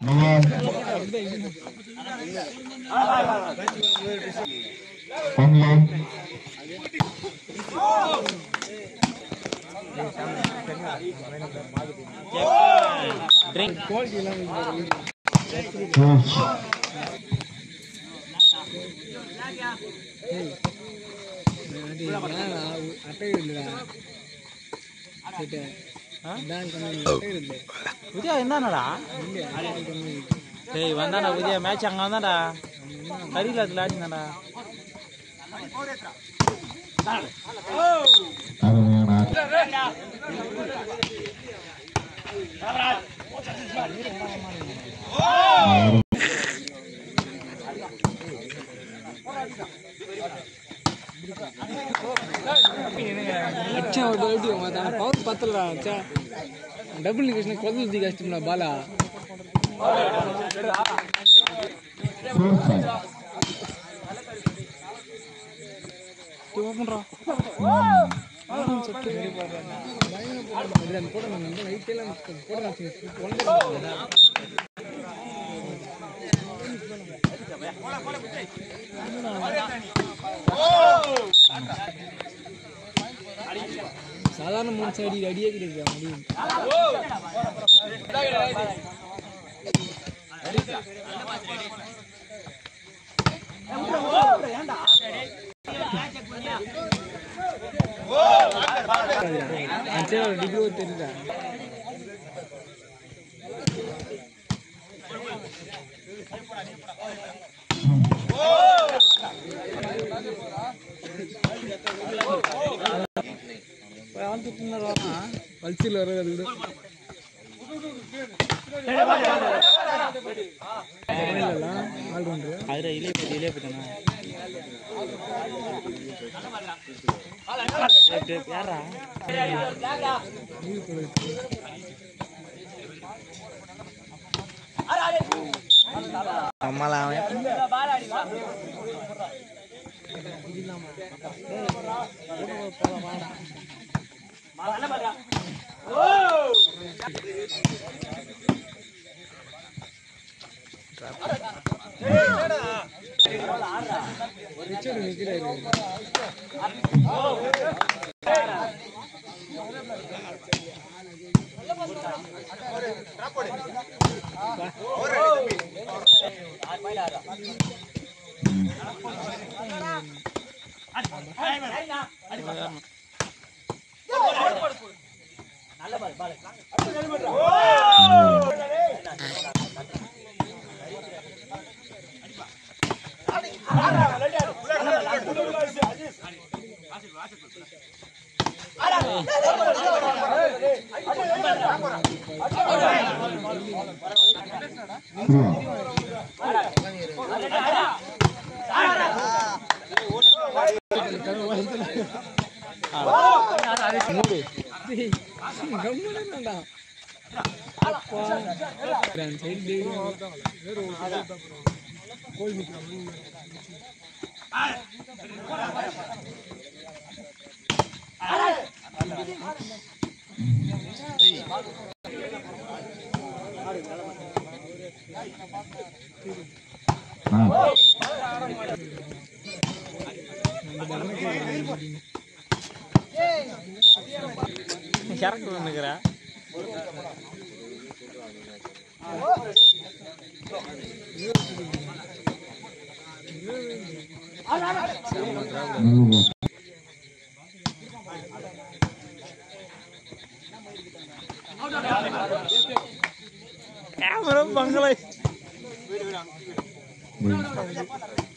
நவாப் பங்களாம் George Vijaya இருந்தானடா டேய் வந்தாடா Vijaya match அங்க வந்தாடா கரியில அதுல ஆடினாடா அருமையான ஆட்டம். அரு- అచ్చా ఒకటి మా పవర్ పత్తలరా అచ్చా డబ్బులు నీకు వచ్చిన కొత్తలు దిగేస్తున్నా బాలా four five. சாதாரண மூணு சைடு அடியே கிடையாது முடியும் டிகிரி தெரியுதா வளர்ச்சியில் வர்றது அது கூட ஆல்ரவுண்டர் அதுல இளைய போட்டு இளைய போட்டானா யாரா அம்மால அவன் ரிச்சர்டு நிற்கிறாரு Throw. கம்முடா அப்பா சைடு கோல் நிற்கிறான் Ah. இறக்கு வந்துக்கிறா நல்ல ball. கேமரா பங்களா Ball.